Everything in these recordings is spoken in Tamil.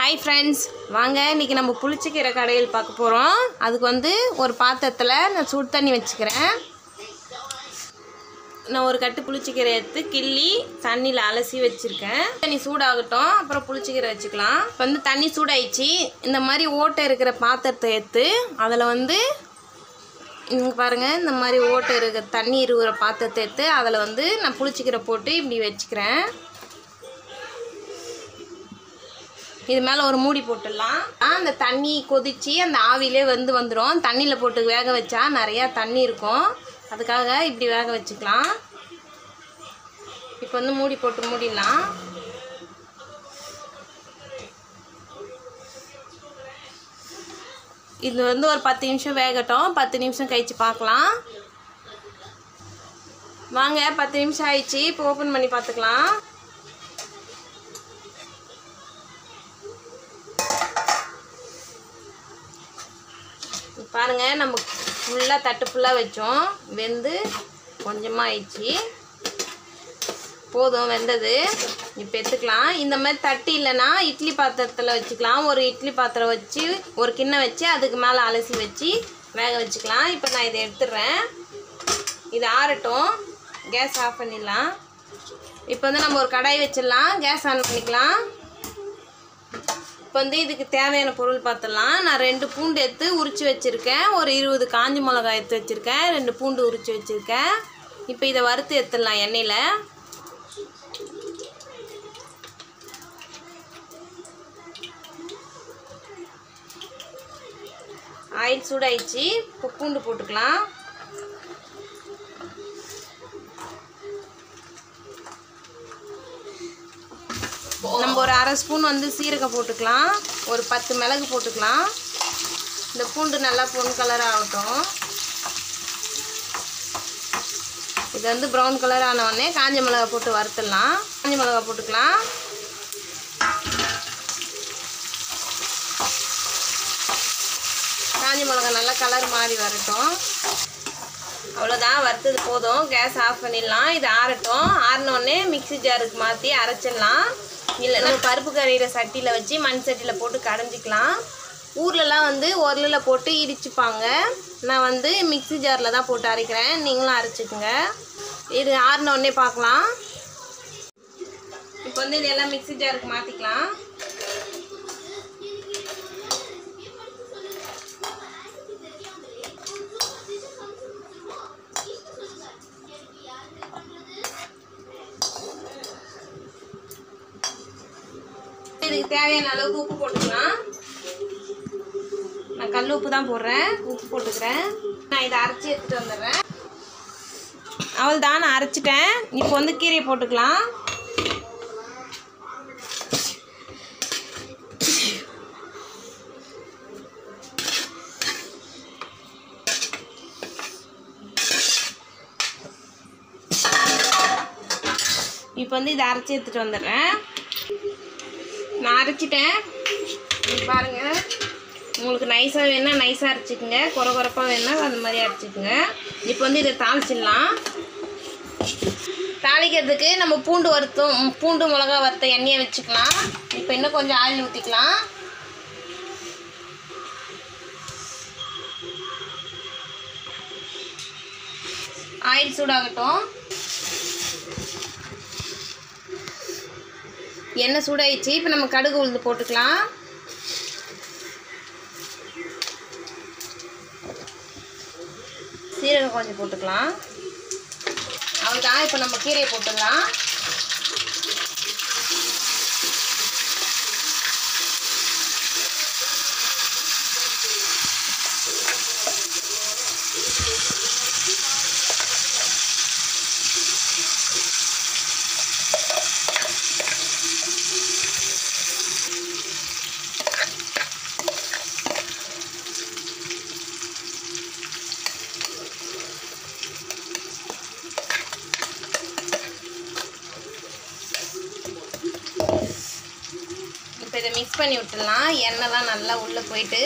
ஹாய் ஃப்ரெண்ட்ஸ் வாங்க இன்றைக்கி நம்ம புளிச்சக்கீரை கடையில் பார்க்க போகிறோம் அதுக்கு வந்து ஒரு பாத்திரத்தில் நான் சுடு தண்ணி வச்சுக்கிறேன் நான் ஒரு கட்டு புளிச்சக்கீரை எடுத்து கிள்ளி தண்ணியில் அலசி வச்சுருக்கேன் தண்ணி சூடாகட்டும் அப்புறம் புளிச்சக்கீரை வச்சுக்கலாம் இப்போ வந்து தண்ணி சூடாயிடுச்சு இந்த மாதிரி ஓட்டை இருக்கிற பாத்திரத்தை எடுத்து அதில் வந்து இங்கே பாருங்கள் இந்த மாதிரி ஓட்டை இருக்கிற தண்ணி இருக்கிற பாத்திரத்தை எடுத்து அதில் வந்து நான் புளிச்சக்கீரை போட்டு இப்படி வச்சுக்கிறேன் இது மேலே ஒரு மூடி போட்டுடலாம் ஆ, அந்த தண்ணி கொதிச்சு அந்த ஆவிலே வந்து வந்துடும் தண்ணியில் போட்டு வேக வச்சா நிறையா தண்ணி இருக்கும் அதுக்காக இப்படி வேக வச்சுக்கலாம் இப்போ வந்து மூடி போட்டு மூடிடலாம் இது வந்து ஒரு பத்து நிமிஷம் வேகட்டும் பத்து நிமிஷம் கழிச்சு பார்க்கலாம் வாங்க பத்து நிமிஷம் ஆயிடுச்சு இப்போ ஓப்பன் பண்ணி பார்த்துக்கலாம் பாருங்க நம்ம ஃபுல்லாக தட்டு ஃபுல்லாக வச்சோம் வெந்து கொஞ்சமாக ஆயிடுச்சு போதும் வெந்தது இப்போ எடுத்துக்கலாம் இந்த மாதிரி தட்டு இல்லைன்னா இட்லி பாத்திரத்தில் வச்சுக்கலாம் ஒரு இட்லி பாத்திரம் வச்சு ஒரு கிண்ணம் வச்சு அதுக்கு மேலே அலசி வச்சு வேக வச்சுக்கலாம் இப்போ நான் இதை எடுத்துடுறேன் இது ஆறட்டும் கேஸ் ஆஃப் பண்ணிடலாம் இப்போ வந்து நம்ம ஒரு கடாய் வச்சிடலாம் கேஸ் ஆன் பண்ணிக்கலாம் இப்போ வந்து இதுக்கு தேவையான பொருள் பார்த்துடலாம் நான் ரெண்டு பூண்டு எடுத்து உரித்து வச்சுருக்கேன் ஒரு இருபது காஞ்சி மிளகாய் எடுத்து வச்சுருக்கேன் ரெண்டு பூண்டு உரித்து வச்சுருக்கேன் இப்போ இதை வறுத்து எடுத்துடலாம் எண்ணெயில் ஆயில் சூடாயிடுச்சு இப்போ பூண்டு போட்டுக்கலாம் நம்ம ஒரு அரை ஸ்பூன் வந்து சீரகம் போட்டுக்கலாம் ஒரு பத்து மிளகு போட்டுக்கலாம் இந்த பூண்டு நல்லா பொன் கலர் ஆகட்டும் இது வந்து ப்ரௌன் கலர் ஆன உடனே காஞ்ச மிளகா போட்டு வறுத்துடலாம் காஞ்ச மிளகா போட்டுக்கலாம் காஞ்ச மிளகா நல்லா கலர் மாறி வரட்டும் அவ்வளோதான் வறுத்தது போதும் கேஸ் ஆஃப் பண்ணிடலாம் இது ஆறட்டும் ஆறினோடனே மிக்ஸி ஜாருக்கு மாற்றி அரைச்சிடலாம் இல்லைன்னா பருப்பு கரையிற சட்டியில் வச்சு மண் சட்டியில் போட்டு கடைஞ்சிக்கலாம் ஊர்லலாம் வந்து உரலில் போட்டு இடிச்சுப்பாங்க நான் வந்து மிக்ஸி ஜாரில் தான் போட்டு அரைக்கிறேன் நீங்களும் அரைச்சிக்கோங்க இது ஆறினோடனே பார்க்கலாம் இப்போ வந்து இதெல்லாம் மிக்ஸி ஜாருக்கு மாற்றிக்கலாம் இதுக்கு தேவையான அளவுக்கு உப்பு போட்டுக்கலாம் நான் கல் உப்பு தான் போடுறேன் உப்பு போட்டுக்கிறேன் நான் இதை அரைச்சி எடுத்துகிட்டு வந்துடுறேன் அவள் தான் நான் அரைச்சிட்டேன் இப்போ வந்து கீரையை போட்டுக்கலாம் இப்போ வந்து இதை அரைச்சி எடுத்துகிட்டு வந்துடுறேன் நான் அரைச்சிட்டேன் இங்க பாருங்க உங்களுக்கு நைஸாக வேணா நைஸாக அரைச்சிக்கோங்க குறை குறைப்பாக வேணா அந்த மாதிரி அரைச்சிக்கோங்க இப்போ வந்து இதை தாளிச்சிடலாம் தாளிக்கிறதுக்கு நம்ம பூண்டு வறுத்தோம் பூண்டு மிளகா வறுத்த எண்ணெயை வச்சுக்கலாம் இப்போ இன்னும் கொஞ்சம் ஆயில் ஊற்றிக்கலாம் ஆயில் சூடாகட்டும் எண்ணெய் சூடாயிடுச்சு இப்போ நம்ம கடுகு உளுந்து போட்டுக்கலாம் சீரகம் கொஞ்சம் போட்டுக்கலாம் அவ்வளோதான் இப்போ நம்ம கீரையை போட்டுடலாம் இப்போ இதை மிக்ஸ் பண்ணி விட்டுடலாம் எண்ணெய்லாம் நல்லா உள்ளே போயிட்டு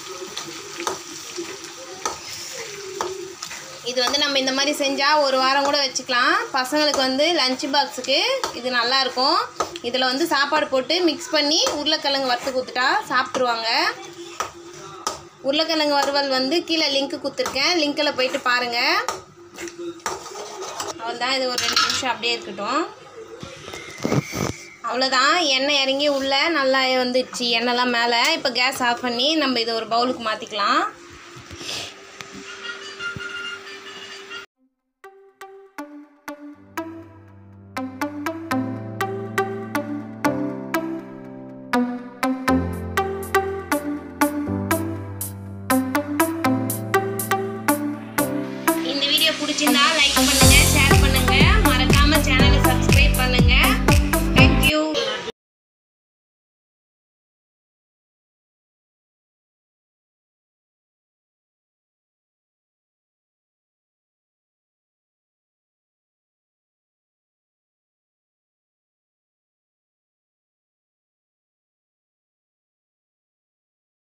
இது வந்து நம்ம இந்த மாதிரி செஞ்சால் ஒரு வாரம் கூட வச்சுக்கலாம் பசங்களுக்கு வந்து லஞ்ச் பாக்ஸுக்கு இது நல்லாயிருக்கும் இதில் வந்து சாப்பாடு போட்டு மிக்ஸ் பண்ணி உருளைக்கிழங்கு வறுத்து கொடுத்துட்டா சாப்பிட்ருவாங்க உருளைக்கிழங்கு வறுவல் வந்து கீழே லிங்க் கொடுத்துருக்கேன் லிங்க்கில் போயிட்டு பாருங்கள் அவ்வளோதான் இது ஒரு ரெண்டு நிமிஷம் அப்படியே இருக்கட்டும் அவ்வளோதான் எண்ணெய் இறங்கி உள்ள நல்லா வந்துடுச்சு எண்ணெய்லாம் மேலே இப்போ கேஸ் ஆஃப் பண்ணி நம்ம இதை ஒரு பவுலுக்கு மாற்றிக்கலாம்